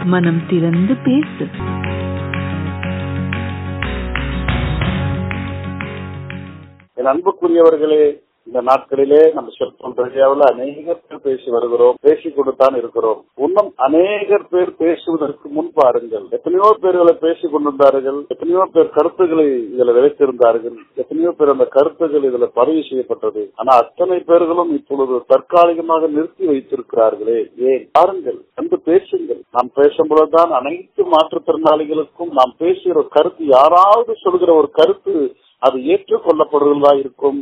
மனம் திறந்து பேசு என் அன்புக்குரியவர்களே இந்த நாட்களிலே நம்ம செல்போன் ரேடியோவில் அநேகர் பேர் பேசி வருகிறோம் பேசிக் கொண்டுதான் இருக்கிறோம் இன்னும் அநேகர் பேர் பேசுவதற்கு முன் பாருங்கள் எத்தனையோ பேர்களை பேசிக் கொண்டிருந்தார்கள் எத்தனையோ பேர் கருத்துக்களை இதுல விளைத்திருந்தார்கள் எத்தனையோ பேர் அந்த கருத்துக்கள் இதுல பதிவு செய்யப்பட்டது ஆனா அத்தனை பேர்களும் இப்பொழுது தற்காலிகமாக நிறுத்தி வைத்திருக்கிறார்களே ஏன் பாருங்கள் வந்து பேசுங்கள் நாம் பேசும்பொழுதுதான் அனைத்து மாற்றுத்திறனாளிகளுக்கும் நாம் பேசுகிற கருத்து யாராவது சொல்கிற ஒரு கருத்து அது ஏற்றுக்கொள்ளப்படுவதா இருக்கும்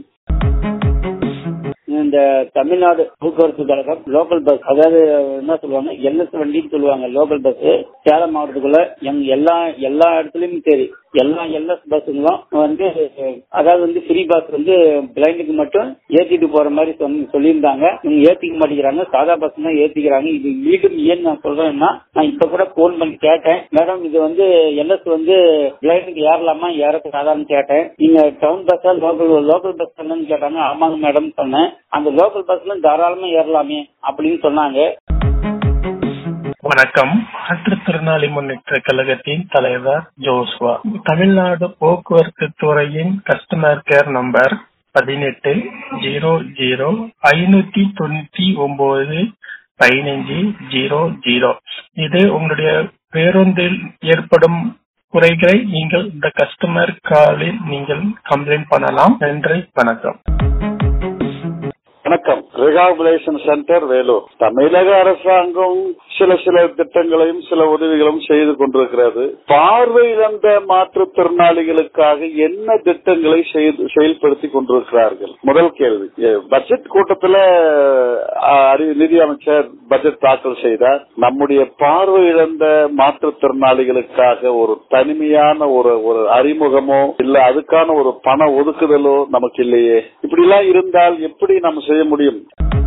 இந்த தமிழ்நாடு போக்குவரத்து கழகம் லோக்கல் பஸ் அதாவது என்ன சொல்லுவாங்க எல்எஸ் வண்டின்னு சொல்லுவாங்க லோக்கல் பஸ் சேலம் மாவட்டத்துக்குள்ள எங்க எல்லா எல்லா இடத்துலயும் சரி எல்லா எல்எஸ் பஸ்ஸுங்களும் வந்து அதாவது வந்து ஃப்ரீ பஸ் வந்து பிளைண்டுக்கு மட்டும் ஏத்திட்டு போற மாதிரி சொன்ன- சொல்லியிருந்தாங்க இவங்க ஏத்திக்க மாட்டேங்கிறாங்க சாதா பஸ் தான் ஏத்திக்கிறாங்க இது மீண்டும் ஏன் நான் சொல்றேன்னா நான் இப்ப கூட போன் பண்ணி கேட்டேன் மேடம் இது வந்து எல்எஸ் வந்து பிளைண்டுக்கு ஏறலாமா ஏறக்கூடாதான்னு கேட்டேன் நீங்க டவுன் பஸ்ஸா லோக்கல் லோக்கல் பஸ் என்னன்னு கேட்டாங்க ஆமாங்க மேடம் சொன்னேன் அந்த லோக்கல் பஸ்ல தாராளமா ஏறலாமே அப்படின்னு சொன்னாங்க வணக்கம் மாற்றுத்திறனாளி முன்னேற்ற கழகத்தின் தலைவர் ஜோஸ்வா தமிழ்நாடு போக்குவரத்து துறையின் கஸ்டமர் கேர் நம்பர் பதினெட்டு ஜீரோ ஜீரோ ஐநூத்தி தொண்ணூத்தி ஒன்பது பதினஞ்சு ஜீரோ ஜீரோ இது உங்களுடைய பேருந்தில் ஏற்படும் குறைகளை நீங்கள் இந்த கஸ்டமர் காலில் நீங்கள் கம்ப்ளைண்ட் பண்ணலாம் நன்றி வணக்கம் வணக்கம் ரிகாபுலேஷன் சென்டர் வேலூர் தமிழக அரசாங்கம் சில சில திட்டங்களையும் சில உதவிகளும் செய்து கொண்டிருக்கிறது பார்வை இழந்த மாற்றுத்திறனாளிகளுக்காக என்ன திட்டங்களை செய்து செயல்படுத்தி கொண்டிருக்கிறார்கள் முதல் கேள்வி எ, பட்ஜெட் கூட்டத்தில் நிதி அமைச்சர் பட்ஜெட் தாக்கல் செய்தார் நம்முடைய பார்வை இழந்த மாற்றுத்திறனாளிகளுக்காக ஒரு தனிமையான ஒரு ஒரு அறிமுகமோ இல்ல அதுக்கான ஒரு பண ஒதுக்குதலோ நமக்கு இல்லையே இப்படி எல்லாம் இருந்தால் எப்படி நம்ம செய்ய முடியும்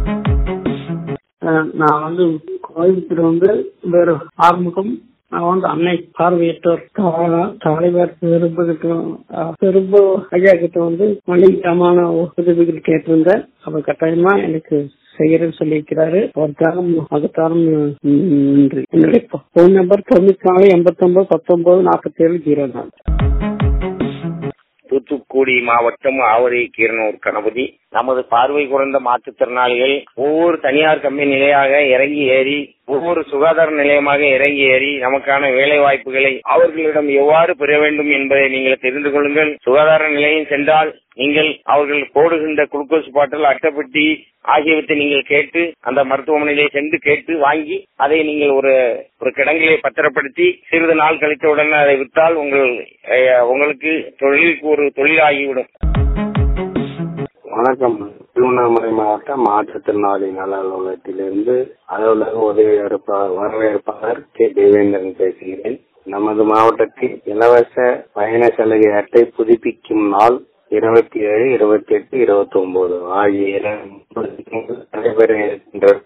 அஹ் நான் வந்து கோயம்புத்தூர் வந்து வேறு ஆறுமுகம் நான் வந்து அன்னை பார்வையற்றோர் தா- தலைவர் திரும்ப திரும்ப ஐயா கிட்ட வந்து மளிகைக்காமான உதவிகள் கேட்டிருந்தேன் அவர் கட்டாயமா எனக்கு செய்யறேன்னு சொல்லியிருக்கிறாரு அவருக்காக அதுக்கான நன்றி என்னுடைய போன் நம்பர் தொண்ணூத்தி நாலு எண்பத்தி ஒன்பது பத்தொன்பது நாற்பத்தி ஏழு ஜீரோ நாலு தூத்துக்குடி மாவட்டம் ஆவரை கீரனூர் கணபதி நமது பார்வை குறைந்த மாற்றுத்திறனாளிகள் ஒவ்வொரு தனியார் கம்பெனி நிலையாக இறங்கி ஏறி ஒவ்வொரு சுகாதார நிலையமாக இறங்கி ஏறி நமக்கான வேலை வாய்ப்புகளை அவர்களிடம் எவ்வாறு பெற வேண்டும் என்பதை நீங்கள் தெரிந்து கொள்ளுங்கள் சுகாதார நிலையம் சென்றால் நீங்கள் அவர்கள் போடுகின்ற குளுக்கோஸ் பாட்டில் அட்டைப்பெட்டி ஆகியவற்றை நீங்கள் கேட்டு அந்த மருத்துவமனையிலே சென்று கேட்டு வாங்கி அதை நீங்கள் ஒரு ஒரு கிடங்கிலே பத்திரப்படுத்தி சிறிது நாள் கழித்தவுடன் அதை விற்றால் உங்கள் அஹ், உங்களுக்கு தொழிலுக்கு ஒரு தொழிலாகிவிடும் வணக்கம் திருவண்ணாமலை மாவட்ட மாற்றுத்திறனாளி நல அலுவலகத்திலிருந்து அலுவலக உதவி வரப்பா- வரவேற்பாளர் கே தேவேந்திரன் பேசுகிறேன் நமது மாவட்டத்தில் இலவச பயண சலுகை அட்டை புதுப்பிக்கும் நாள் இருபத்தி ஏழு இருபத்தி எட்டு இருபத்தி ஒன்பது ஆகிய இரண்டு தினங்கள் நடைபெற இருக்கின்றது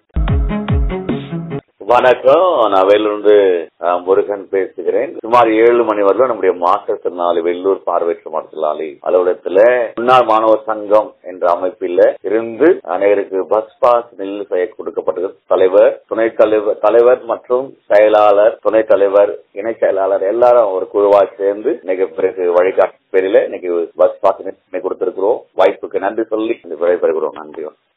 வணக்கம் நான் வேலூர்ந்து அஹ், முருகன் பேசுகிறேன் சுமார் ஏழு மணி வரலும் நம்முடைய மாற்றுத்திறனாளி வெள்ளூர் பார்வையற்ற மாற்றுத்திறனாளி அலுவலகத்துல முன்னாள் மாணவர் சங்கம் என்ற அமைப்பில் இருந்து அனைவருக்கு பஸ் பாஸ் நெல் செய்ய கொடுக்கப்பட்டது தலைவர் துணைத் தலைவர் தலைவர் மற்றும் செயலாளர் துணைத் தலைவர் இணை செயலாளர் எல்லாரும் ஒரு குழுவா சேர்ந்து இன்னைக்கு பிறகு வழிகாட்டு பேரில இன்னைக்கு பஸ் பாஸ் நெல் கொடுத்திருக்கிறோம் வாய்ப்புக்கு நன்றி சொல்லி இந்த விடைபெறுகிறோம் நன்றி